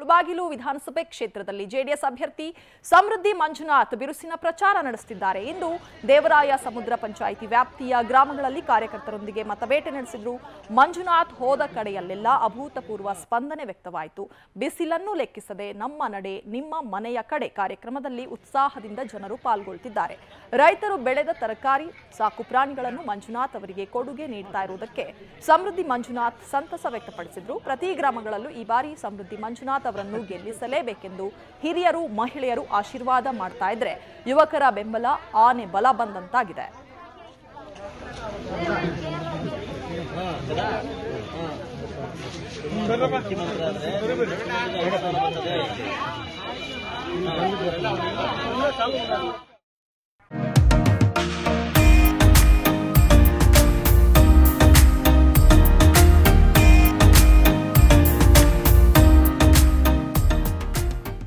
ಮುಳಬಾಗಿಲು ವಿಧಾನಸಭೆ ಕ್ಷೇತ್ರದಲ್ಲಿ ಜೆಡಿಎಸ್ ಅಭ್ಯರ್ಥಿ ಸಮೃದ್ಧಿ ಮಂಜುನಾಥ್ ಬಿರುಸಿನ ಪ್ರಚಾರ ನಡೆಸುತ್ತಿದ್ದಾರೆ ಇಂದು ದೇವರಾಯ ಸಮುದ್ರ ಪಂಚಾಯಿತಿ ವ್ಯಾಪ್ತಿಯ ಗ್ರಾಮಗಳಲ್ಲಿ ಕಾರ್ಯಕರ್ತರೊಂದಿಗೆ ಮತಬೇಟೆ ನಡೆಸಿದ್ರು ಮಂಜುನಾಥ್ ಹೋದ ಕಡೆಯಲ್ಲೆಲ್ಲ ಅಭೂತಪೂರ್ವ ಸ್ಪಂದನೆ ವ್ಯಕ್ತವಾಯಿತು ಬಿಸಿಲನ್ನು ಲೆಕ್ಕಿಸದೆ ನಮ್ಮ ನಡೆ ನಿಮ್ಮ ಮನೆಯ ಕಡೆ ಕಾರ್ಯಕ್ರಮದಲ್ಲಿ ಉತ್ಸಾಹದಿಂದ ಜನರು ಪಾಲ್ಗೊಳ್ತಿದ್ದಾರೆ ರೈತರು ಬೆಳೆದ ತರಕಾರಿ ಸಾಕು ಪ್ರಾಣಿಗಳನ್ನು ಮಂಜುನಾಥ್ ಅವರಿಗೆ ಕೊಡುಗೆ ನೀಡ್ತಾ ಇರುವುದಕ್ಕೆ ಸಮೃದ್ಧಿ ಮಂಜುನಾಥ್ ಸಂತಸ ವ್ಯಕ್ತಪಡಿಸಿದ್ರು ಪ್ರತಿ ಗ್ರಾಮಗಳಲ್ಲೂ ಈ ಬಾರಿ ಸಮೃದ್ಧಿ ಮಂಜುನಾಥ್ ಅವರನ್ನು ಗೆಲ್ಲಿಸಲೇಬೇಕೆಂದು ಹಿರಿಯರು ಮಹಿಳೆಯರು ಆಶೀರ್ವಾದ ಮಾಡ್ತಾ ಇದ್ರೆ ಯುವಕರ ಬೆಂಬಲ ಆನೆ ಬಲ ಬಂದಂತಾಗಿದೆ ಮುಖ್ಯಮಂತ್ರಿ ಆದ್ರೆ